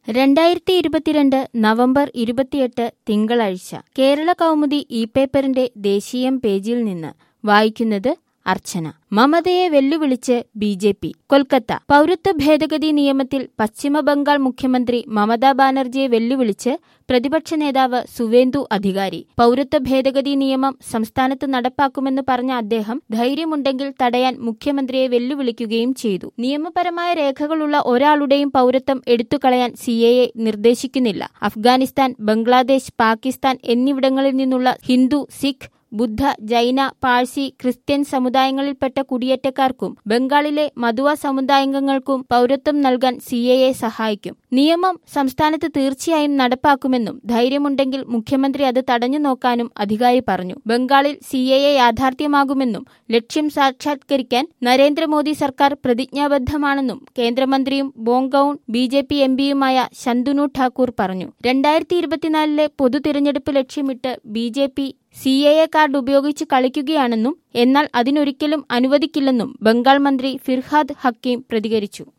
രണ്ടായിരത്തി ഇരുപത്തിരണ്ട് നവംബർ ഇരുപത്തിയെട്ട് തിങ്കളാഴ്ച കേരള കൗമുദി ഇ പേപ്പറിന്റെ ദേശീയം പേജിൽ നിന്ന് വായിക്കുന്നത് അർച്ചന മമതയെ വെല്ലുവിളിച്ച് ബി ജെ പി കൊൽക്കത്ത പൗരത്വ ഭേദഗതി നിയമത്തിൽ പശ്ചിമബംഗാൾ മുഖ്യമന്ത്രി മമതാ ബാനർജിയെ വെല്ലുവിളിച്ച് പ്രതിപക്ഷ നേതാവ് സുവേന്ദു അധികാരി പൗരത്വ ഭേദഗതി നിയമം സംസ്ഥാനത്ത് നടപ്പാക്കുമെന്ന് പറഞ്ഞ അദ്ദേഹം ധൈര്യമുണ്ടെങ്കിൽ തടയാൻ മുഖ്യമന്ത്രിയെ വെല്ലുവിളിക്കുകയും ചെയ്തു നിയമപരമായ രേഖകളുള്ള ഒരാളുടെയും പൗരത്വം എടുത്തുകളയാൻ സി എ നിർദ്ദേശിക്കുന്നില്ല അഫ്ഗാനിസ്ഥാൻ ബംഗ്ലാദേശ് പാകിസ്ഥാൻ എന്നിവിടങ്ങളിൽ നിന്നുള്ള ഹിന്ദു സിഖ് ബുദ്ധ ജൈന പാഴ്സി ക്രിസ്ത്യൻ സമുദായങ്ങളിൽപ്പെട്ട കുടിയേറ്റക്കാർക്കും ബംഗാളിലെ മധുവ സമുദായാംഗങ്ങൾക്കും പൗരത്വം നൽകാൻ സി എ സഹായിക്കും നിയമം സംസ്ഥാനത്ത് തീർച്ചയായും നടപ്പാക്കുമെന്നും ധൈര്യമുണ്ടെങ്കിൽ മുഖ്യമന്ത്രി അത് തടഞ്ഞു നോക്കാനും അധികാരി പറഞ്ഞു ബംഗാളിൽ സി എ യാഥാർത്ഥ്യമാകുമെന്നും ലക്ഷ്യം സാക്ഷാത്കരിക്കാൻ നരേന്ദ്രമോദി സർക്കാർ പ്രതിജ്ഞാബദ്ധമാണെന്നും കേന്ദ്രമന്ത്രിയും Bongaon B J P M പിയുമായ ശന്തുനു ഠാക്കൂർ പറഞ്ഞു രണ്ടായിരത്തി ഇരുപത്തിനാലിലെ പൊതു തിരഞ്ഞെടുപ്പ് ലക്ഷ്യമിട്ട് B J P C A A card ഉപയോഗിച്ച് കളിക്കുകയാണെന്നും എന്നാൽ അതിനൊരിക്കലും അനുവദിക്കില്ലെന്നും ബംഗാൾ മന്ത്രി ഫിർഹാദ് ഹക്കീം പ്രതികരിച്ചു